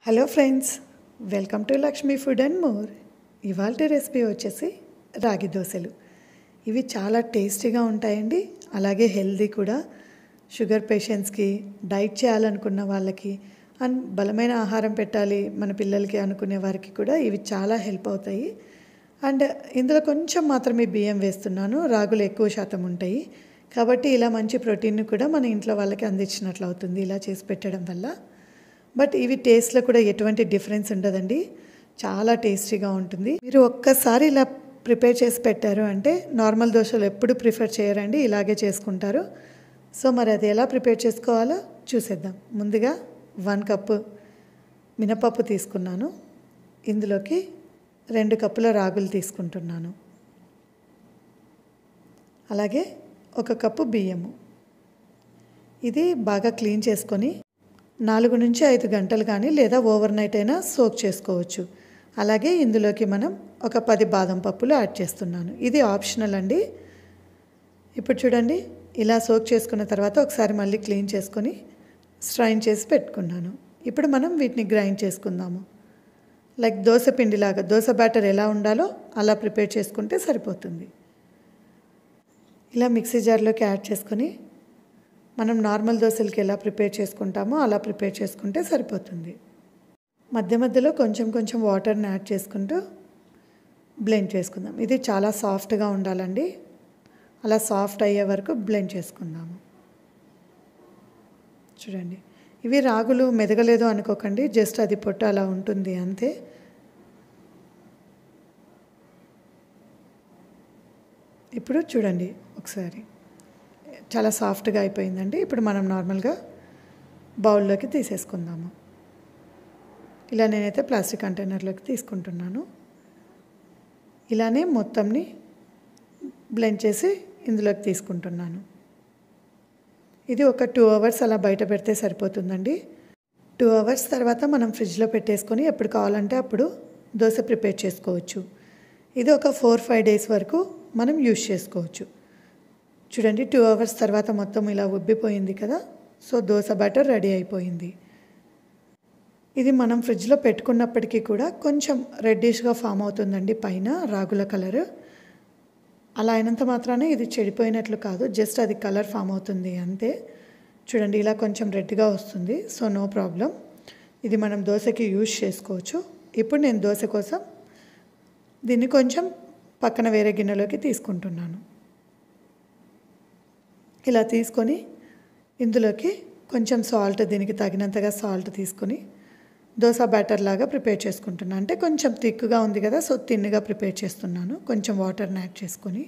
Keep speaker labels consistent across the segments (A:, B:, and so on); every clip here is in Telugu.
A: hello friends welcome to Lakshmi food and more ఇవాళ రెసిపీ వచ్చేసి రాగి దోశలు ఇవి చాలా టేస్టీగా ఉంటాయండి అలాగే హెల్దీ కూడా షుగర్ పేషెంట్స్కి డైట్ చేయాలనుకున్న వాళ్ళకి అండ్ బలమైన ఆహారం పెట్టాలి మన పిల్లలకి అనుకునే వారికి కూడా ఇవి చాలా హెల్ప్ అవుతాయి అండ్ ఇందులో కొంచెం మాత్రమే బియ్యం వేస్తున్నాను రాగులు ఎక్కువ శాతం ఉంటాయి కాబట్టి ఇలా మంచి ప్రోటీన్ కూడా మన ఇంట్లో వాళ్ళకి అందించినట్లు అవుతుంది ఇలా చేసి పెట్టడం వల్ల బట్ ఇవి టేస్ట్లో కూడా ఎటువంటి డిఫరెన్స్ ఉండదండి చాలా టేస్టీగా ఉంటుంది మీరు ఒక్కసారి ఇలా ప్రిపేర్ చేసి పెట్టారు అంటే నార్మల్ దోశలు ఎప్పుడు ప్రిఫర్ చేయరండి ఇలాగే చేసుకుంటారు సో మరి అది ఎలా ప్రిపేర్ చేసుకోవాలో చూసేద్దాం ముందుగా వన్ కప్పు మినపప్పు తీసుకున్నాను ఇందులోకి రెండు కప్పుల రాగులు తీసుకుంటున్నాను అలాగే ఒక కప్పు బియ్యము ఇది బాగా క్లీన్ చేసుకొని నాలుగు నుంచి ఐదు గంటలు కానీ లేదా ఓవర్ నైట్ అయినా సోక్ చేసుకోవచ్చు అలాగే ఇందులోకి మనం ఒక పది బాదం పప్పులు యాడ్ చేస్తున్నాను ఇది ఆప్షనల్ అండి ఇప్పుడు చూడండి ఇలా సోక్ చేసుకున్న తర్వాత ఒకసారి మళ్ళీ క్లీన్ చేసుకొని స్ట్రైన్ చేసి పెట్టుకున్నాను ఇప్పుడు మనం వీటిని గ్రైండ్ చేసుకుందాము లైక్ దోశ పిండిలాగా దోశ బ్యాటర్ ఎలా ఉండాలో అలా ప్రిపేర్ చేసుకుంటే సరిపోతుంది ఇలా మిక్సీ జార్లోకి యాడ్ చేసుకొని మనం నార్మల్ దోశలకి ఎలా ప్రిపేర్ చేసుకుంటామో అలా ప్రిపేర్ చేసుకుంటే సరిపోతుంది మధ్య మధ్యలో కొంచెం కొంచెం వాటర్ని యాడ్ చేసుకుంటూ బ్లెండ్ చేసుకుందాం ఇది చాలా సాఫ్ట్గా ఉండాలండి అలా సాఫ్ట్ అయ్యే వరకు బ్లెండ్ చేసుకుందాము చూడండి ఇవి రాగులు మెదగలేదు అనుకోకండి జస్ట్ అది పొట్టు అలా ఉంటుంది అంతే ఇప్పుడు చూడండి ఒకసారి చాలా సాఫ్ట్గా అయిపోయిందండి ఇప్పుడు మనం నార్మల్గా బౌల్లోకి తీసేసుకుందాము ఇలా నేనైతే ప్లాస్టిక్ కంటైనర్లోకి తీసుకుంటున్నాను ఇలానే మొత్తంని బ్లెండ్ చేసి ఇందులోకి తీసుకుంటున్నాను ఇది ఒక టూ అవర్స్ అలా బయట పెడితే సరిపోతుందండి టూ అవర్స్ తర్వాత మనం ఫ్రిడ్జ్లో పెట్టేసుకొని ఎప్పుడు కావాలంటే అప్పుడు దోశ ప్రిపేర్ చేసుకోవచ్చు ఇది ఒక ఫోర్ ఫైవ్ డేస్ వరకు మనం యూజ్ చేసుకోవచ్చు చూడండి టూ అవర్స్ తర్వాత మొత్తం ఇలా ఉబ్బిపోయింది కదా సో దోశ బ్యాటర్ రెడీ అయిపోయింది ఇది మనం ఫ్రిడ్జ్లో పెట్టుకున్నప్పటికీ కూడా కొంచెం రెడ్డిష్గా ఫామ్ అవుతుందండి పైన రాగుల కలర్ అలా అయినంత మాత్రానే ఇది చెడిపోయినట్లు కాదు జస్ట్ అది కలర్ ఫామ్ అవుతుంది అంతే చూడండి ఇలా కొంచెం రెడ్గా వస్తుంది సో నో ప్రాబ్లం ఇది మనం దోశకి యూజ్ చేసుకోవచ్చు ఇప్పుడు నేను దోశ కోసం దీన్ని కొంచెం పక్కన వేరే గిన్నెలోకి తీసుకుంటున్నాను ఇలా తీసుకొని ఇందులోకి కొంచెం సాల్ట్ దీనికి తగినంతగా సాల్ట్ తీసుకొని దోశ బ్యాటర్ లాగా ప్రిపేర్ చేసుకుంటున్నాను అంటే కొంచెం థిక్గా ఉంది కదా సో తిన్నుగా ప్రిపేర్ చేస్తున్నాను కొంచెం వాటర్ని యాడ్ చేసుకొని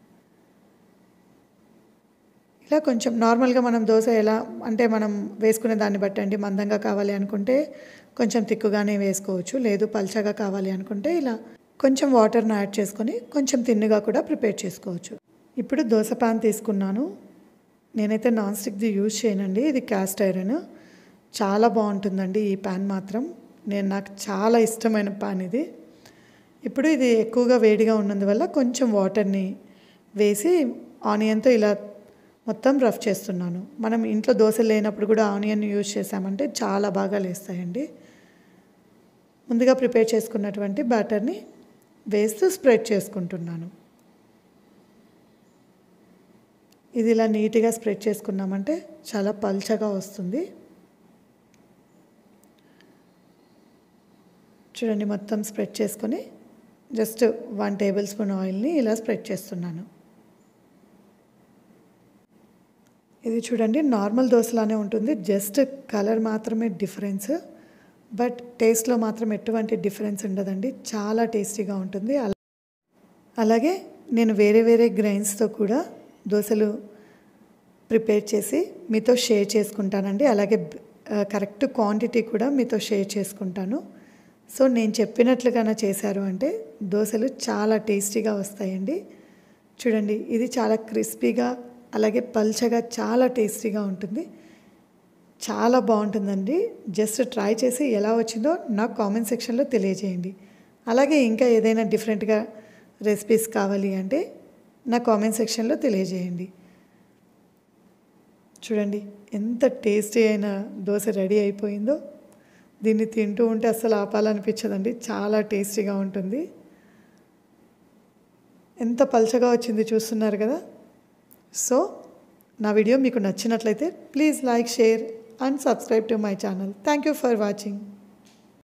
A: ఇలా కొంచెం నార్మల్గా మనం దోశ ఎలా అంటే మనం వేసుకునే దాన్ని బట్టి అండి మందంగా కావాలి అనుకుంటే కొంచెం తిక్కుగానే వేసుకోవచ్చు లేదు పల్చగా కావాలి అనుకుంటే ఇలా కొంచెం వాటర్ని యాడ్ చేసుకొని కొంచెం తిన్నుగా కూడా ప్రిపేర్ చేసుకోవచ్చు ఇప్పుడు దోశ పాన్ తీసుకున్నాను నేనైతే నాన్ స్టిక్ది యూజ్ చేయనండి ఇది క్యాస్ట్ ఐరన్ చాలా బాగుంటుందండి ఈ ప్యాన్ మాత్రం నేను నాకు చాలా ఇష్టమైన ప్యాన్ ఇది ఇప్పుడు ఇది ఎక్కువగా వేడిగా ఉన్నందువల్ల కొంచెం వాటర్ని వేసి ఆనియన్తో ఇలా మొత్తం రఫ్ చేస్తున్నాను మనం ఇంట్లో దోశలు లేనప్పుడు కూడా ఆనియన్ యూజ్ చేసామంటే చాలా బాగా లేస్తాయండి ముందుగా ప్రిపేర్ చేసుకున్నటువంటి బ్యాటర్ని వేస్తూ స్ప్రెడ్ చేసుకుంటున్నాను ఇది ఇలా నీట్గా స్ప్రెడ్ చేసుకున్నామంటే చాలా పల్చగా వస్తుంది చూడండి మొత్తం స్ప్రెడ్ చేసుకొని జస్ట్ వన్ టేబుల్ స్పూన్ ఆయిల్ని ఇలా స్ప్రెడ్ చేస్తున్నాను ఇది చూడండి నార్మల్ దోశలానే ఉంటుంది జస్ట్ కలర్ మాత్రమే డిఫరెన్స్ బట్ టేస్ట్లో మాత్రం ఎటువంటి డిఫరెన్స్ ఉండదండి చాలా టేస్టీగా ఉంటుంది అలాగే నేను వేరే వేరే గ్రైన్స్తో కూడా దోశలు ప్రిపేర్ చేసి మీతో షేర్ చేసుకుంటానండి అలాగే కరెక్ట్ క్వాంటిటీ కూడా మీతో షేర్ చేసుకుంటాను సో నేను చెప్పినట్లుగానే చేశారు అంటే దోశలు చాలా టేస్టీగా వస్తాయండి చూడండి ఇది చాలా క్రిస్పీగా అలాగే పల్చగా చాలా టేస్టీగా ఉంటుంది చాలా బాగుంటుందండి జస్ట్ ట్రై చేసి ఎలా వచ్చిందో నాకు కామెంట్ సెక్షన్లో తెలియజేయండి అలాగే ఇంకా ఏదైనా డిఫరెంట్గా రెసిపీస్ కావాలి అంటే నా కామెంట్ సెక్షన్లో తెలియజేయండి చూడండి ఎంత టేస్టీ అయిన దోశ రెడీ అయిపోయిందో దీన్ని తింటూ ఉంటే అస్సలు ఆపాలనిపించదండి చాలా టేస్టీగా ఉంటుంది ఎంత పల్చగా వచ్చింది చూస్తున్నారు కదా సో నా వీడియో మీకు నచ్చినట్లయితే please like share and subscribe to my channel thank you for watching